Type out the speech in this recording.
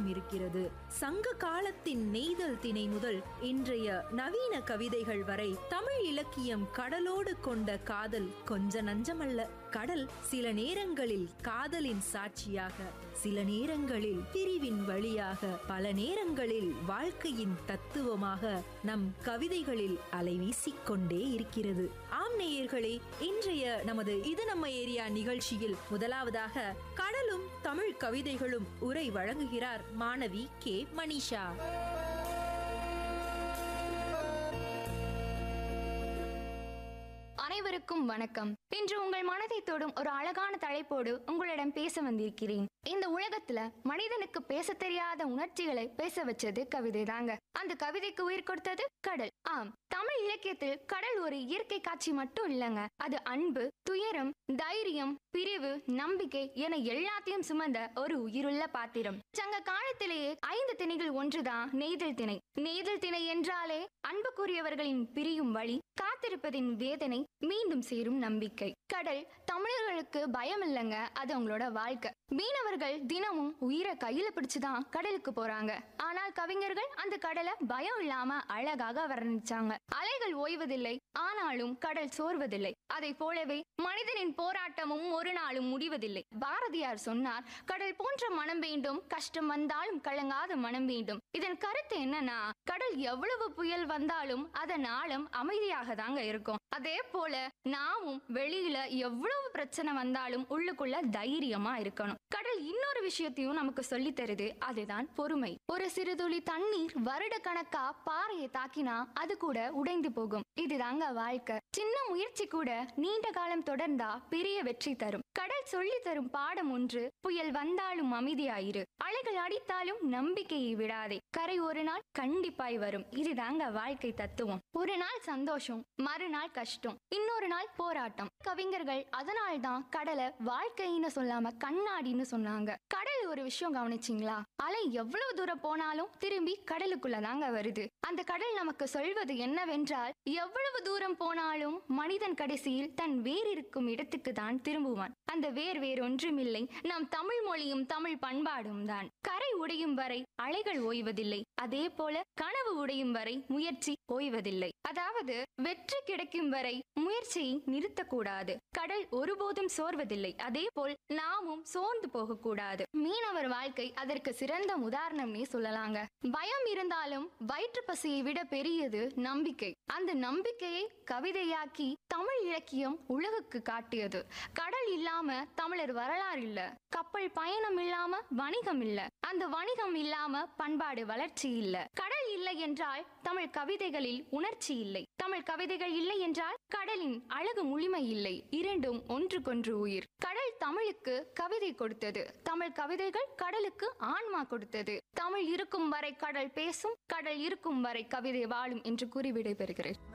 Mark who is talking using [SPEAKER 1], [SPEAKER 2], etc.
[SPEAKER 1] வண்ணம் இருக்கிறது சங்க காலத்தின் நெய்தல் திணை முதல் இன்றைய நவீன கவிதைகள் வரை தமிழ் இலக்கியம் கடலோடு கொண்ட காதல் கொஞ்ச நஞ்சமல்ல கடல் சில நேரங்களில் காதலின் சாட்சியாக சில நேரங்களில் பிரிவின் வழியாக பல நேரங்களில் வாழ்க்கையின் தத்துவமாக நம் கவிதைகளில் அலைவீசிக் கொண்டே இருக்கிறது ஆம் நேயர்களே இன்றைய நமது இது நம்ம ஏரியா நிகழ்ச்சியில் முதலாவதாக கடலும் தமிழ் கவிதைகளும் உரை வழங்குகிறார் மாணவி கே மணிஷா
[SPEAKER 2] அனைவருக்கும் வணக்கம் இன்று உங்கள் மனதை தொடும் ஒரு அழகான தலைப்போடு உங்களிடம் பேச வந்திருக்கிறேன் இந்த உலகத்துல மனிதனுக்கு பேச தெரியாத உணர்ச்சிகளை பேச வச்சது கவிதை தாங்க அந்த கவிதைக்கு உயிர் கொடுத்தது கடல் ஆம் தமிழ் இலக்கியத்தில் கடல் ஒரு இயற்கை காட்சி மட்டும் இல்லைங்க அது அன்பு துயரம் தைரியம் பிரிவு நம்பிக்கை என எல்லாத்தையும் சுமந்த ஒரு உயிருள்ள பாத்திரம் சங்க காலத்திலேயே ஐந்து திணைகள் ஒன்றுதான் நெய்தல் திணை நெய்தல் திணை என்றாலே அன்புக்குரியவர்களின் பிரியும் வழி காத்திருப்பதின் வேதனை மீண்டும் சேரும் நம்பிக்கை கடல் தமிழர்களுக்கு பயம் இல்லைங்க அது அவங்களோட வாழ்க்கை மீனவர்கள் தினமும் உயிரை கையில பிடிச்சுதான் கடலுக்கு போறாங்க ஆனால் கவிஞர்கள் அந்த கடலை பயம் இல்லாம அழகாக வர்ணிச்சாங்க அலைகள் ஓய்வதில்லை ஆனாலும் கடல் சோர்வதில்லை அதை போலவே மனிதனின் போராட்டமும் ஒரு நாளும் முடிவதில்லை பாரதியார் சொன்னார் கடல் போன்ற மனம் வேண்டும் கஷ்டம் வந்தாலும் கலங்காத மனம் வேண்டும் இதன் கருத்து என்னன்னா கடல் எவ்வளவு புயல் வந்தாலும் அதன் ஆழம் அமைதியாக தாங்க இருக்கும் அதே போல நாமும் வெளியில எவ்வளவு பிரச்சனை வந்தாலும் உள்ளுக்குள்ள தைரியமா இருக்கணும் கடல் இன்னொரு விஷயத்தையும் நமக்கு சொல்லி தருது அதுதான் பொறுமை ஒரு சிறுதுளி தண்ணீர் வருட கணக்கா பாறையை தாக்கினா அது கூட உடைந்து போகும் இதுதாங்க வாழ்க்கை சின்ன முயற்சி கூட நீண்ட காலம் தொடர்ந்தா பெரிய வெற்றி தரும் கடல் சொல்லி தரும் பாடம் ஒன்று புயல் வந்தாலும் அமைதியாயிரு அலைகள் அடித்தாலும் நம்பிக்கையை விடாதே கரை ஒரு நாள் கண்டிப்பாய் வரும் இதுதாங்க வாழ்க்கை தத்துவம் ஒரு நாள் சந்தோஷம் மறுநாள் கஷ்டம் இன்னொரு நாள் போராட்டம் கவிஞர்கள் அதனால்தான் கடலை வாழ்க்கைன்னு சொல்லாம கண்ணாடின்னு சொன்னாங்க கடல் ஒரு விஷயம் கவனிச்சிங்களா அலை எவ்வளவு தூரம் போனாலும் திரும்பி கடலுக்குள்ள தாங்க வருது அந்த கடல் நமக்கு சொல்வது என்னவென்றால் எவ்வளவு தூரம் போனாலும் மனிதன் கடைசியில் தன் வேர் இருக்கும் இடத்துக்கு தான் திரும்புவான் அந்த வேர் வேறொன்றுமில்லை நம் தமிழ் மொழியும் தமிழ் பண்பாடும் தான் கரை உடையும் வரை அலைகள் ஓய்வதில்லை அதே போல கனவு உடையும் வரை முயற்சி ஓய்வதில்லை அதாவது வெற்றி கிடைக்கும் வரை முயற்சியை நிறுத்தக்கூடாது கடல் ஒருபோதும் சோர்வதில்லை அதே போல் நாமும் சோர்ந்து போகக்கூடாது மீனவர் வாழ்க்கை அதற்கு சிறந்த உதாரணம்னே சொல்லலாங்க பயம் இருந்தாலும் வயிற்று பசியை விட பெரியது நம்பிக்கை அந்த நம்பிக்கையை கவிதையாக்கி தமிழ் இலக்கியம் உலகுக்கு காட்டியது கடல் இல்லாம தமிழர் வரலாறு இல்ல கப்பல் பயணம் இல்லாம வணிகம் இல்ல அந்த வணிகம் இல்லாம பண்பாடு வளர்ச்சி இல்ல கடல் இல்லை என்றால் தமிழ் கவிதைகளில் உணர்ச்சி இல்லை தமிழ் கவிதைகள் இல்லை என்றால் கடலின் அழகு முழுமை இல்லை இரண்டும் ஒன்றுக்கொன்று உயிர் கடல் தமிழுக்கு கவிதை கொடுத்தது தமிழ் கவிதைகள் கடலுக்கு ஆன்மா கொடுத்தது தமிழ் இருக்கும் வரை கடல் பேசும் கடல் இருக்கும் வரை கவிதை வாழும் என்று கூறி விடைபெறுகிறேன்